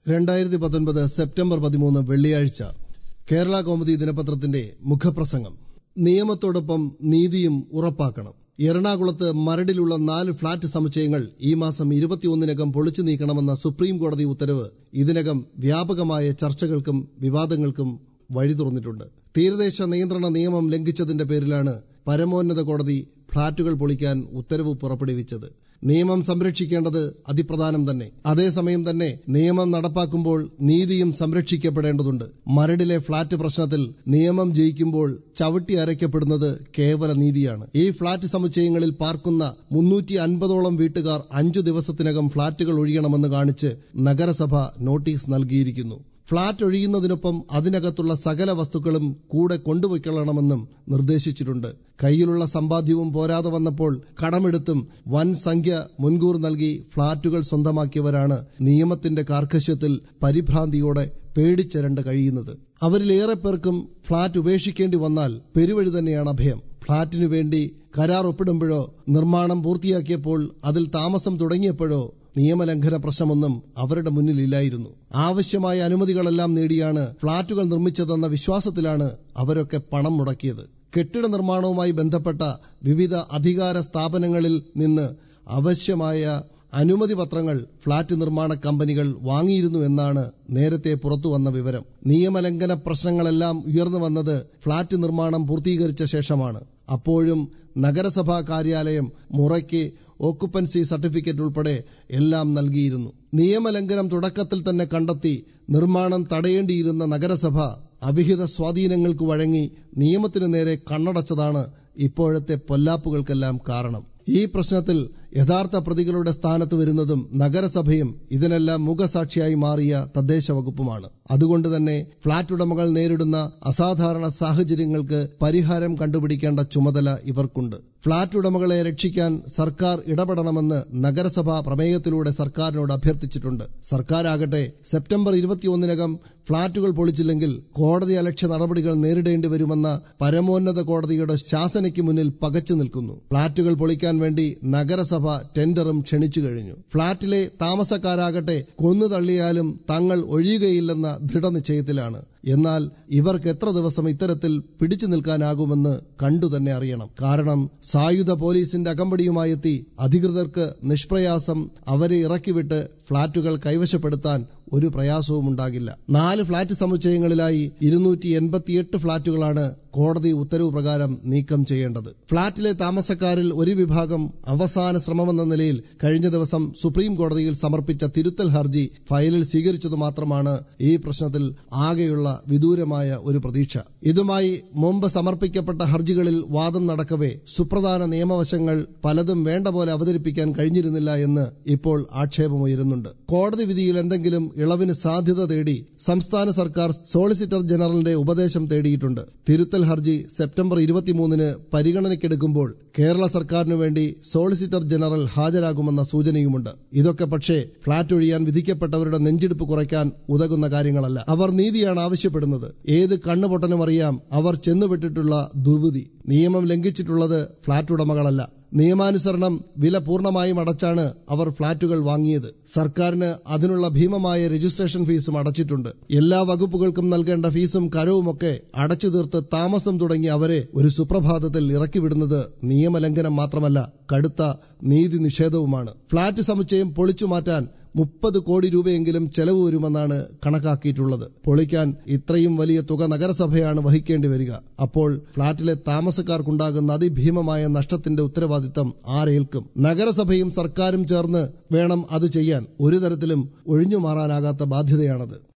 രണ്ടായിരത്തി പത്തൊൻപത് സെപ്റ്റംബർ പതിമൂന്ന് വെള്ളിയാഴ്ച കേരള കൗമുദി ദിനപത്രത്തിന്റെ മുഖപ്രസംഗം നിയമത്തോടൊപ്പം നീതിയും ഉറപ്പാക്കണം എറണാകുളത്ത് മരടിലുള്ള നാല് ഫ്ളാറ്റ് സമുച്ചയങ്ങൾ ഈ മാസം ഇരുപത്തിയൊന്നിനകം പൊളിച്ചു നീക്കണമെന്ന സുപ്രീം കോടതി ഉത്തരവ് ഇതിനകം വ്യാപകമായ ചർച്ചകൾക്കും വിവാദങ്ങൾക്കും വഴി തുറന്നിട്ടുണ്ട് തീരദേശ നിയന്ത്രണ നിയമം ലംഘിച്ചതിന്റെ പേരിലാണ് പരമോന്നത കോടതി ഫ്ളാറ്റുകൾ പൊളിക്കാൻ ഉത്തരവ് പുറപ്പെടുവിച്ചത് നിയമം സംരക്ഷിക്കേണ്ടത് അതിപ്രധാനം തന്നെ അതേസമയം തന്നെ നിയമം നടപ്പാക്കുമ്പോൾ നീതിയും സംരക്ഷിക്കപ്പെടേണ്ടതുണ്ട് മരടിലെ ഫ്ളാറ്റ് പ്രശ്നത്തിൽ നിയമം ജയിക്കുമ്പോൾ ചവിട്ടി അരയ്ക്കപ്പെടുന്നത് കേവല നീതിയാണ് ഈ ഫ്ളാറ്റ് സമുച്ചയങ്ങളിൽ പാർക്കുന്ന മുന്നൂറ്റി അൻപതോളം വീട്ടുകാർ അഞ്ചു ദിവസത്തിനകം ഫ്ളാറ്റുകൾ ഒഴിയണമെന്ന് കാണിച്ച് നഗരസഭ നോട്ടീസ് നൽകിയിരിക്കുന്നു ഫ്ളാറ്റ് ഒഴിയുന്നതിനൊപ്പം അതിനകത്തുള്ള സകല വസ്തുക്കളും കൂടെ കൊണ്ടുപോയിക്കൊള്ളണമെന്നും നിർദ്ദേശിച്ചിട്ടുണ്ട് കയ്യിലുള്ള സമ്പാദ്യവും പോരാതെ വന്നപ്പോൾ കടമെടുത്തും വൻ സംഖ്യ മുൻകൂർ നൽകി ഫ്ളാറ്റുകൾ സ്വന്തമാക്കിയവരാണ് നിയമത്തിന്റെ കാർക്കശ്യത്തിൽ പരിഭ്രാന്തിയോടെ പേടിച്ചരണ്ട് കഴിയുന്നത് അവരിലേറെ പേർക്കും ഫ്ളാറ്റ് ഉപേക്ഷിക്കേണ്ടി വന്നാൽ പെരുവഴി തന്നെയാണ് അഭയം ഫ്ളാറ്റിനു വേണ്ടി കരാർ ഒപ്പിടുമ്പോഴോ നിർമ്മാണം പൂർത്തിയാക്കിയപ്പോൾ അതിൽ താമസം തുടങ്ങിയപ്പോഴോ നിയമലംഘന പ്രശ്നമൊന്നും അവരുടെ മുന്നിലില്ലായിരുന്നു ആവശ്യമായ അനുമതികളെല്ലാം നേടിയാണ് ഫ്ളാറ്റുകൾ നിർമ്മിച്ചതെന്ന വിശ്വാസത്തിലാണ് അവരൊക്കെ പണം മുടക്കിയത് കെട്ടിട നിർമ്മാണവുമായി ബന്ധപ്പെട്ട വിവിധ അധികാര സ്ഥാപനങ്ങളിൽ നിന്ന് ആവശ്യമായ അനുമതി പത്രങ്ങൾ ഫ്ളാറ്റ് നിർമ്മാണ കമ്പനികൾ വാങ്ങിയിരുന്നു എന്നാണ് നേരത്തെ പുറത്തുവന്ന വിവരം നിയമലംഘന പ്രശ്നങ്ങളെല്ലാം ഉയർന്നു വന്നത് ഫ്ളാറ്റ് നിർമ്മാണം പൂർത്തീകരിച്ച ശേഷമാണ് അപ്പോഴും നഗരസഭാ കാര്യാലയം മുറയ്ക്ക് ഓക്കുപ്പൻസി സർട്ടിഫിക്കറ്റ് ഉൾപ്പെടെ എല്ലാം നൽകിയിരുന്നു നിയമലംഘനം തുടക്കത്തിൽ തന്നെ കണ്ടെത്തി നിർമ്മാണം തടയേണ്ടിയിരുന്ന നഗരസഭ അവിഹിത സ്വാധീനങ്ങൾക്ക് വഴങ്ങി നിയമത്തിനു നേരെ കണ്ണടച്ചതാണ് ഇപ്പോഴത്തെ പൊല്ലാപ്പുകൾക്കെല്ലാം കാരണം ഈ പ്രശ്നത്തിൽ യഥാർത്ഥ പ്രതികളുടെ സ്ഥാനത്ത് വരുന്നതും നഗരസഭയും ഇതിനെല്ലാം മുഖസാക്ഷിയായി മാറിയ തദ്ദേശ വകുപ്പുമാണ് അതുകൊണ്ട് തന്നെ ഫ്ളാറ്റ് ഉടമകൾ നേരിടുന്ന അസാധാരണ സാഹചര്യങ്ങൾക്ക് പരിഹാരം കണ്ടുപിടിക്കേണ്ട ചുമതല ഇവർക്കുണ്ട് ഫ്ളാറ്റ് ഉടമകളെ രക്ഷിക്കാൻ സർക്കാർ ഇടപെടണമെന്ന് നഗരസഭ പ്രമേയത്തിലൂടെ സർക്കാരിനോട് അഭ്യർത്ഥിച്ചിട്ടുണ്ട് സർക്കാരാകട്ടെ സെപ്റ്റംബർ ഇരുപത്തിയൊന്നിനകം ഫ്ളാറ്റുകൾ പൊളിച്ചില്ലെങ്കിൽ കോടതി അലക്ഷ്യ നടപടികൾ നേരിടേണ്ടി വരുമെന്ന പരമോന്നത കോടതിയുടെ ശാസനയ്ക്ക് മുന്നിൽ പകച്ചു നിൽക്കുന്നു ഫ്ളാറ്റുകൾ പൊളിക്കാൻ വേണ്ടി നഗരസഭ ടെൻഡറും ക്ഷണിച്ചു കഴിഞ്ഞു ഫ്ളാറ്റിലെ താമസക്കാരാകട്ടെ കൊന്നു തള്ളിയാലും തങ്ങൾ ഒഴിയുകയില്ലെന്ന ദൃഢനിശ്ചയത്തിലാണ് എന്നാൽ ഇവർക്ക് എത്ര ദിവസം ഇത്തരത്തിൽ പിടിച്ചു നിൽക്കാനാകുമെന്ന് കണ്ടു തന്നെ അറിയണം കാരണം സായുധ പോലീസിന്റെ അകമ്പടിയുമായി എത്തി അധികൃതർക്ക് നിഷ്പ്രയാസം അവരെ ഇറക്കിവിട്ട് ഫ്ളാറ്റുകൾ കൈവശപ്പെടുത്താൻ ഒരു പ്രയാസവും ഉണ്ടാകില്ല നാല് ഫ്ളാറ്റ് സമുച്ചയങ്ങളിലായി ഇരുന്നൂറ്റി എൺപത്തിയെട്ട് ഫ്ളാറ്റുകളാണ് കോടതി ഉത്തരവ് പ്രകാരം നീക്കം ചെയ്യേണ്ടത് ഫ്ളാറ്റിലെ താമസക്കാരിൽ ഒരു വിഭാഗം അവസാന ശ്രമമെന്ന നിലയിൽ കഴിഞ്ഞ ദിവസം സുപ്രീം കോടതിയിൽ സമർപ്പിച്ച തിരുത്തൽ ഹർജി ഫയലിൽ സ്വീകരിച്ചതു മാത്രമാണ് ഈ പ്രശ്നത്തിൽ ആകെയുള്ള വിദൂരമായ ഒരു പ്രതീക്ഷ ഇതുമായി മുമ്പ് സമർപ്പിക്കപ്പെട്ട ഹർജികളിൽ വാദം നടക്കവേ സുപ്രധാന നിയമവശങ്ങൾ പലതും വേണ്ട പോലെ അവതരിപ്പിക്കാൻ കഴിഞ്ഞിരുന്നില്ല എന്ന് ഇപ്പോൾ ആക്ഷേപമുയരുന്നുണ്ട് കോടതി വിധിയിൽ എന്തെങ്കിലും ഇളവിന് സാധ്യത തേടി സംസ്ഥാന സർക്കാർ സോളിസിറ്റർ ജനറലിന്റെ ഉപദേശം തേടിയിട്ടുണ്ട് തിരുത്തൽ ഹർജി സെപ്റ്റംബർ ഇരുപത്തിമൂന്നിന് പരിഗണനയ്ക്കെടുക്കുമ്പോൾ കേരള സർക്കാരിനു വേണ്ടി സോളിസിറ്റർ ജനറൽ ഹാജരാകുമെന്ന സൂചനയുമുണ്ട് ഇതൊക്കെ പക്ഷേ ഫ്ളാറ്റ് ഒഴിയാൻ വിധിക്കപ്പെട്ടവരുടെ നെഞ്ചിടിപ്പ് കുറയ്ക്കാൻ ഉതകുന്ന കാര്യങ്ങളല്ല അവർ നീതിയാണ് ആവശ്യപ്പെടുന്നത് ഏത് കണ്ണുപൊട്ടനും അറിയാം അവർ ചെന്നുവിട്ടിട്ടുള്ള ദുർവിധി നിയമം ലംഘിച്ചിട്ടുള്ളത് ഫ്ളാറ്റ് ഉടമകളല്ല നിയമാനുസരണം വില പൂർണ്ണമായും അടച്ചാണ് അവർ ഫ്ളാറ്റുകൾ വാങ്ങിയത് സർക്കാരിന് അതിനുള്ള ഭീമമായ രജിസ്ട്രേഷൻ ഫീസും അടച്ചിട്ടുണ്ട് എല്ലാ വകുപ്പുകൾക്കും നൽകേണ്ട ഫീസും കരവുമൊക്കെ അടച്ചു തീർത്ത് താമസം തുടങ്ങി അവരെ ഒരു സുപ്രഭാതത്തിൽ ഇറക്കിവിടുന്നത് നിയമലംഘനം മാത്രമല്ല കടുത്ത നീതി നിഷേധവുമാണ് ഫ്ളാറ്റ് സമുച്ചയം പൊളിച്ചു മാറ്റാൻ മുപ്പത് കോടി രൂപയെങ്കിലും ചെലവ് വരുമെന്നാണ് കണക്കാക്കിയിട്ടുള്ളത് പൊളിക്കാൻ ഇത്രയും വലിയ തുക നഗരസഭയാണ് വഹിക്കേണ്ടി വരിക അപ്പോൾ ഫ്ളാറ്റിലെ താമസക്കാർക്കുണ്ടാകുന്ന അതിഭീമമായ നഷ്ടത്തിന്റെ ഉത്തരവാദിത്തം ആരേൽക്കും നഗരസഭയും സർക്കാരും ചേർന്ന് വേണം അത് ചെയ്യാൻ ഒരു തരത്തിലും ഒഴിഞ്ഞു മാറാനാകാത്ത ബാധ്യതയാണത്